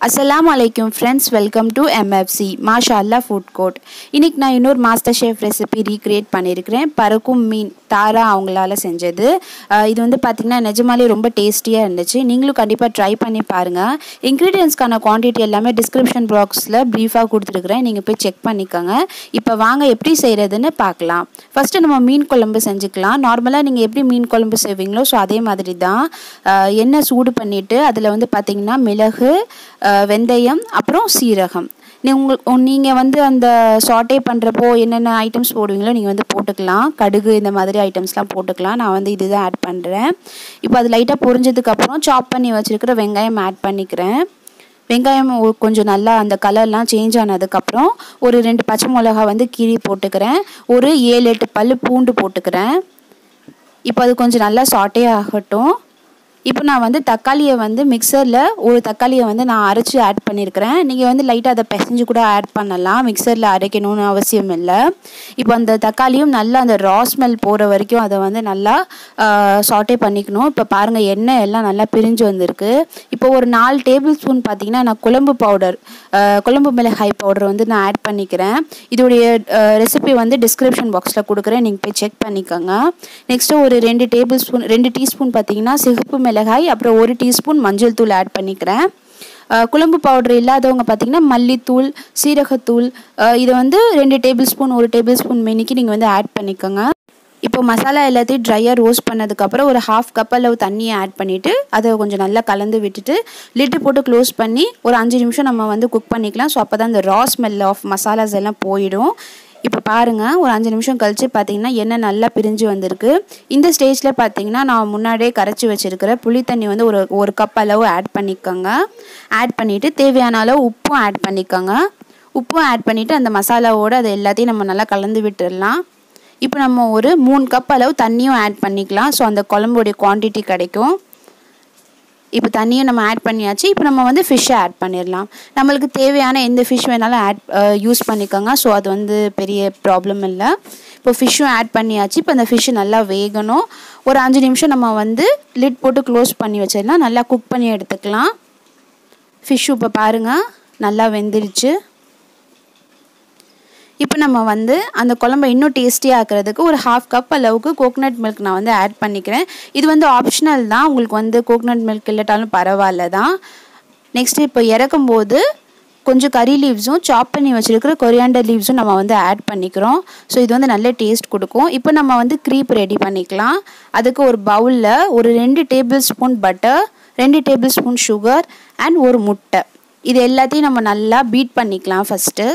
அஸ்ஸலாமு அலைக்கும் friends welcome to MFC மாஷா அல்லா ஃபுட் கோர்ட் இன்றைக்கி நான் இன்னொரு மாஸ்டர் ஷெஃப் ரெசிபி ரீக்ரியேட் பண்ணியிருக்கிறேன் பறக்கும் மீன் தாரா அவங்களால செஞ்சது அஹ் இது வந்து பார்த்திங்கன்னா நிஜமாலே ரொம்ப டேஸ்டியாக இருந்துச்சு நீங்களும் கண்டிப்பாக ட்ரை பண்ணி பாருங்கள் இன்க்ரீடியன்ஸ்க்கான குவான்டிட்டி எல்லாமே டிஸ்கிரிப்ஷன் பாக்ஸில் ப்ரீஃபாக கொடுத்துருக்குறேன் நீங்கள் போய் செக் பண்ணிக்கோங்க இப்போ வாங்க எப்படி செய்கிறதுன்னு பார்க்கலாம் ஃபஸ்ட்டு நம்ம மீன் குழம்பு செஞ்சுக்கலாம் நார்மலாக நீங்கள் எப்படி மீன் குழம்பு செய்வீங்களோ ஸோ அதே மாதிரி தான் அஹ் எண்ணெய் சூடு பண்ணிவிட்டு அதில் வந்து பார்த்திங்கன்னா மிளகு அஹ் வெந்தயம் அப்புறம் சீரகம் நீ உங்கள் நீங்கள் வந்து அந்த சாட்டே பண்ணுறப்போ என்னென்ன ஐட்டம்ஸ் போடுவீங்களோ நீங்கள் வந்து போட்டுக்கலாம் கடுகு இந்த மாதிரி ஐட்டம்ஸ்லாம் போட்டுக்கலாம் நான் வந்து இதுதான் ஆட் பண்ணுறேன் இப்போ அது லைட்டாக பொரிஞ்சதுக்கப்புறம் சாப் பண்ணி வச்சுருக்கிற வெங்காயம் ஆட் பண்ணிக்கிறேன் வெங்காயம் ஒ- கொஞ்சம் நல்லா அந்த கலர்லாம் சேஞ்ச் ஆனதுக்கப்புறம் ஒரு ரெண்டு பச்சை மிளகா வந்து கீறி போட்டுக்கிறேன் ஒரு ஏழு எட்டு பல் பூண்டு போட்டுக்கிறேன் இப்போ அது கொஞ்சம் நல்லா சாட்டே ஆகட்டும் இப்போ நான் வந்து தக்காளியை வந்து மிக்சரில் ஒரு தக்காளியை வந்து நான் அரைச்சி ஆட் பண்ணியிருக்கிறேன் நீங்கள் வந்து லைட்டாக அதை பிசைஞ்சு கூட ஆட் பண்ணலாம் மிக்சரில் அரைக்கணும்னு அவசியம் இல்லை இப்போ அந்த தக்காளியும் நல்லா அந்த ரா ஸ்மெல் போகிற வரைக்கும் அதை வந்து நல்லா சாட்டே பண்ணிக்கணும் இப்போ பாருங்கள் எண்ணெய் எல்லாம் நல்லா பிரிஞ்சு வந்திருக்கு இப்போ ஒரு நாலு டேபிள் ஸ்பூன் பார்த்தீங்கன்னா நான் குழம்பு பவுடர் குழம்பு மிளகாய் பவுடர் வந்து நான் ஆட் பண்ணிக்கிறேன் இதோடைய ரெசிபி வந்து டிஸ்கிரிப்ஷன் பாக்ஸில் கொடுக்குறேன் நீங்கள் போய் செக் பண்ணிக்கோங்க நெக்ஸ்ட்டு ஒரு ரெண்டு டேபிள் ஸ்பூன் ரெண்டு டீஸ்பூன் பார்த்தீங்கன்னா சிகப்பு மிளகாய் அப்புறம் ஒரு டீஸ்பூன் மஞ்சள் தூள் ஆட் பண்ணிக்கிறேன் அஹ் குழம்பு பவுடர் இல்லாதவங்க பார்த்தீங்கன்னா மல்லித்தூள் சீரகத்தூள் அஹ் இதை வந்து ரெண்டு டேபிள் ஸ்பூன் ஒரு டேபிள் ஸ்பூன் மெனிக்கு நீங்கள் வந்து ஆட் பண்ணிக்கோங்க இப்போ மசாலா எல்லாத்தையும் ட்ரையாக ரோஸ்ட் பண்ணதுக்கப்புறம் ஒரு ஹாஃப் கப் அளவு தண்ணியை ஆட் பண்ணிவிட்டு அதை கொஞ்சம் நல்லா கலந்து விட்டுட்டு லிட்டு போட்டு க்ளோஸ் பண்ணி ஒரு அஞ்சு நிமிஷம் நம்ம வந்து குக் பண்ணிக்கலாம் ஸோ அப்போ தான் அந்த ரா ஸ்மெல் ஆஃப் மசாலாஸ் எல்லாம் போயிடும் இப்போ பாருங்கள் ஒரு அஞ்சு நிமிஷம் கழித்து பார்த்தீங்கன்னா எண்ணெய் நல்லா பிரிஞ்சு வந்திருக்கு இந்த ஸ்டேஜில் பார்த்தீங்கன்னா நான் முன்னாடியே கரைச்சி வச்சுருக்கிற புளி தண்ணி வந்து ஒரு ஒரு கப் அளவு ஆட் பண்ணிக்கோங்க ஆட் பண்ணிவிட்டு தேவையான அளவு உப்பும் ஆட் பண்ணிக்கோங்க உப்பும் ஆட் பண்ணிவிட்டு அந்த மசாலாவோடு அதை எல்லாத்தையும் நம்ம நல்லா கலந்து விட்டுடலாம் இப்போ நம்ம ஒரு மூணு கப் அளவு தண்ணியும் ஆட் பண்ணிக்கலாம் ஸோ அந்த குழம்புடைய குவான்டிட்டி கிடைக்கும் இப்போ தண்ணியும் நம்ம ஆட் பண்ணியாச்சு இப்போ நம்ம வந்து ஃபிஷ்ஷை ஆட் பண்ணிடலாம் நம்மளுக்கு தேவையான எந்த ஃபிஷ் வேணாலும் ஆட் யூஸ் பண்ணிக்கோங்க ஸோ அது வந்து பெரிய ப்ராப்ளம் இல்லை இப்போ ஃபிஷ்ஷும் ஆட் பண்ணியாச்சு இப்போ அந்த ஃபிஷ்ஷு நல்லா வேகணும் ஒரு அஞ்சு நிமிஷம் நம்ம வந்து லிட் போட்டு க்ளோஸ் பண்ணி வச்சிடலாம் நல்லா குக் பண்ணி எடுத்துக்கலாம் ஃபிஷ்ஷு இப்போ பாருங்கள் நல்லா வெந்துருச்சு இப்போ நம்ம வந்து அந்த குழம்பை இன்னும் டேஸ்டியாக ஆக்கிறதுக்கு ஒரு ஹாஃப் கப் அளவுக்கு கோகனட் மில்க் நான் வந்து ஆட் பண்ணிக்கிறேன் இது வந்து ஆப்ஷனல் தான் உங்களுக்கு வந்து கோகனட் மில்க் இல்லாட்டாலும் பரவாயில்ல தான் நெக்ஸ்ட்டு இப்போ இறக்கும்போது கொஞ்சம் கறி லீவ்ஸும் சாப் பண்ணி வச்சுருக்கிற கொரியாண்டர் லீவ்ஸும் நம்ம வந்து ஆட் பண்ணிக்கிறோம் ஸோ இது வந்து நல்ல டேஸ்ட் கொடுக்கும் இப்போ நம்ம வந்து க்ரீப் ரெடி பண்ணிக்கலாம் அதுக்கு ஒரு பவுலில் ஒரு ரெண்டு டேபிள் ஸ்பூன் பட்டர் ரெண்டு டேபிள் ஸ்பூன் சுகர் அண்ட் ஒரு முட்டை இது எல்லாத்தையும் நம்ம நல்லா பீட் பண்ணிக்கலாம் ஃபஸ்ட்டு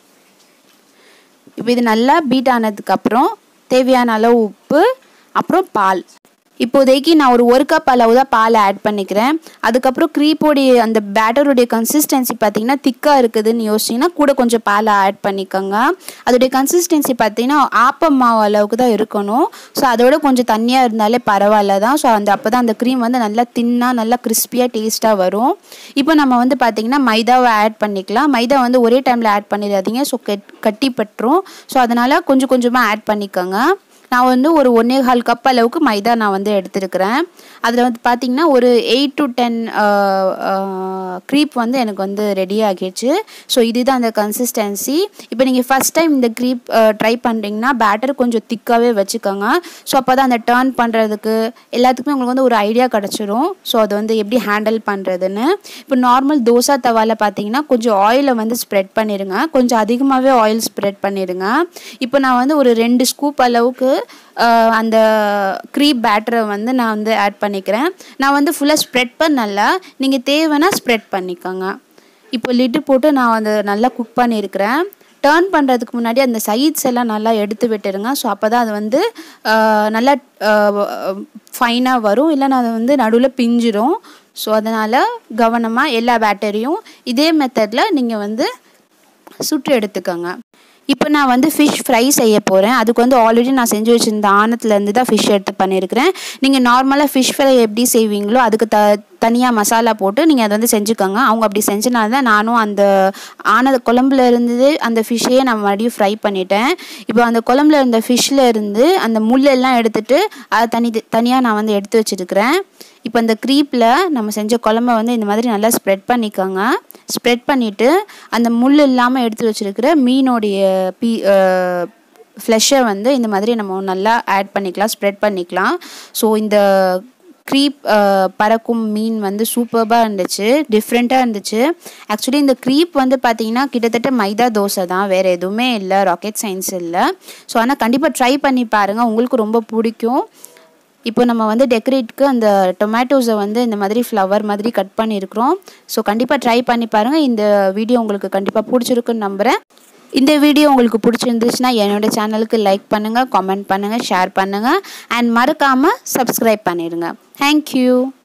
இப்போ இது நல்லா பீட் ஆனதுக்கப்புறம் தேவையான அளவு உப்பு அப்புறம் பால் இப்போதைக்கு நான் ஒரு ஒரு கப் அளவு தான் பால் ஆட் பண்ணிக்கிறேன் அதுக்கப்புறம் க்ரீப்போடைய அந்த பேட்டருடைய கன்சிஸ்டன்சி பார்த்தீங்கன்னா திக்காக இருக்குதுன்னு யோசிச்சிங்கன்னா கூட கொஞ்சம் பால் ஆட் பண்ணிக்கோங்க அதோடைய கன்சிஸ்டன்சி பார்த்தீங்கன்னா ஆப்பம் மாவு அளவுக்கு தான் இருக்கணும் ஸோ அதோட கொஞ்சம் தண்ணியாக இருந்தாலே பரவாயில்ல தான் ஸோ அந்த அப்போ தான் அந்த க்ரீம் வந்து நல்லா தின்னாக நல்லா கிறிஸ்பியாக டேஸ்ட்டாக வரும் இப்போ நம்ம வந்து பார்த்திங்கன்னா மைதாவை ஆட் பண்ணிக்கலாம் மைதா வந்து ஒரே டைமில் ஆட் பண்ணிடாதீங்க ஸோ கட் கட்டி பட்டுரும் ஸோ அதனால் கொஞ்சம் கொஞ்சமாக ஆட் பண்ணிக்கோங்க நான் வந்து ஒரு ஒன்றே கால் கப் அளவுக்கு மைதா நான் வந்து எடுத்துருக்கிறேன் அதில் வந்து பார்த்திங்கன்னா ஒரு எயிட் டு டென் க்ரீப் வந்து எனக்கு வந்து ரெடி ஆகிடுச்சு ஸோ இதுதான் அந்த கன்சிஸ்டன்சி இப்போ நீங்கள் ஃபஸ்ட் டைம் இந்த க்ரீப் ட்ரை பண்ணுறீங்கன்னா பேட்டர் கொஞ்சம் திக்காகவே வச்சுக்கோங்க ஸோ அப்போ தான் அந்த டேர்ன் பண்ணுறதுக்கு எல்லாத்துக்குமே உங்களுக்கு வந்து ஒரு ஐடியா கிடச்சிரும் ஸோ அது வந்து எப்படி ஹேண்டில் பண்ணுறதுன்னு இப்போ நார்மல் தோசை தவாவில் பார்த்தீங்கன்னா கொஞ்சம் ஆயிலை வந்து ஸ்ப்ரெட் பண்ணிடுங்க கொஞ்சம் அதிகமாகவே ஆயில் ஸ்ப்ரெட் பண்ணிடுங்க இப்போ நான் வந்து ஒரு ரெண்டு ஸ்கூப் அளவுக்கு அஹ், அந்த க்ரீப் பேட்டரை வந்து நான் வந்து ஆட் பண்ணிக்கிறேன் நான் வந்து ஃபுல்லாக ஸ்ப்ரெட் பண்ணல நீங்கள் தேவைன்னா ஸ்ப்ரெட் பண்ணிக்கோங்க இப்போ லிட்டு போட்டு நான் வந்து நல்லா குக் பண்ணியிருக்கிறேன் டேர்ன் பண்ணுறதுக்கு முன்னாடி அந்த சைட்ஸ் எல்லாம் நல்லா எடுத்து விட்டுருங்க ஸோ அப்போ தான் அது வந்து அஹ், நல்லா ஃபைனாக வரும் இல்லைன்னா அது வந்து நடுவில் பிஞ்சிரும் ஸோ அதனால் கவனமாக எல்லா பேட்டரியும் இதே மெத்தடில் நீங்கள் வந்து சுட்டு எடுத்துக்கோங்க இப்போ நான் வந்து ஃபிஷ் ஃப்ரை செய்ய போகிறேன் அதுக்கு வந்து ஆல்ரெடி நான் செஞ்சு வச்சுருந்த ஆனத்துலேருந்து தான் ஃபிஷ் எடுத்து பண்ணியிருக்கிறேன் நீங்கள் நார்மலாக ஃபிஷ் ஃப்ரை எப்படி செய்வீங்களோ அதுக்கு த தனியாக மசாலா போட்டு நீங்கள் அதை வந்து செஞ்சுக்கோங்க அவங்க அப்படி செஞ்சனால தான் நானும் அந்த ஆனது குழம்புல இருந்து அந்த ஃபிஷ்ஷையே நான் மறுபடியும் ஃப்ரை பண்ணிட்டேன் இப்போ அந்த குழம்புல இருந்த ஃபிஷ்ஷில் இருந்து அந்த முள்ளெல்லாம் எடுத்துட்டு அதை தனி தனியாக நான் வந்து எடுத்து வச்சுருக்கிறேன் இப்போ இந்த க்ரீப்பில் நம்ம செஞ்ச குழம்ப வந்து இந்த மாதிரி நல்லா ஸ்ப்ரெட் பண்ணிக்கோங்க ஸ்ப்ரெட் பண்ணிவிட்டு அந்த முள் இல்லாமல் எடுத்து வச்சுருக்கிற மீனோடைய பீ ஃப்ளெஷ்ஷை வந்து இந்த மாதிரி நம்ம நல்லா ஆட் பண்ணிக்கலாம் ஸ்ப்ரெட் பண்ணிக்கலாம் ஸோ இந்த க்ரீப் பறக்கும் மீன் வந்து சூப்பர்பாக இருந்துச்சு டிஃப்ரெண்ட்டாக இருந்துச்சு ஆக்சுவலி இந்த க்ரீப் வந்து பார்த்தீங்கன்னா கிட்டத்தட்ட மைதா தோசை தான் வேறு எதுவுமே இல்லை ராக்கெட் சயின்ஸ் இல்லை ஸோ ஆனால் கண்டிப்பாக ட்ரை பண்ணி பாருங்கள் உங்களுக்கு ரொம்ப பிடிக்கும் இப்போ நம்ம வந்து டெக்கரேட்க்கு அந்த டொமேட்டோஸை வந்து இந்த மாதிரி ஃப்ளவர் மாதிரி கட் பண்ணியிருக்கிறோம் ஸோ கண்டிப்பாக ட்ரை பண்ணி பாருங்கள் இந்த வீடியோ உங்களுக்கு கண்டிப்பாக பிடிச்சிருக்குன்னு நம்புகிறேன் இந்த வீடியோ உங்களுக்கு பிடிச்சிருந்துச்சுன்னா என்னோடய சேனலுக்கு லைக் பண்ணுங்கள் கமெண்ட் பண்ணுங்கள் ஷேர் பண்ணுங்கள் அண்ட் மறக்காமல் சப்ஸ்கிரைப் பண்ணிடுங்க தேங்க்யூ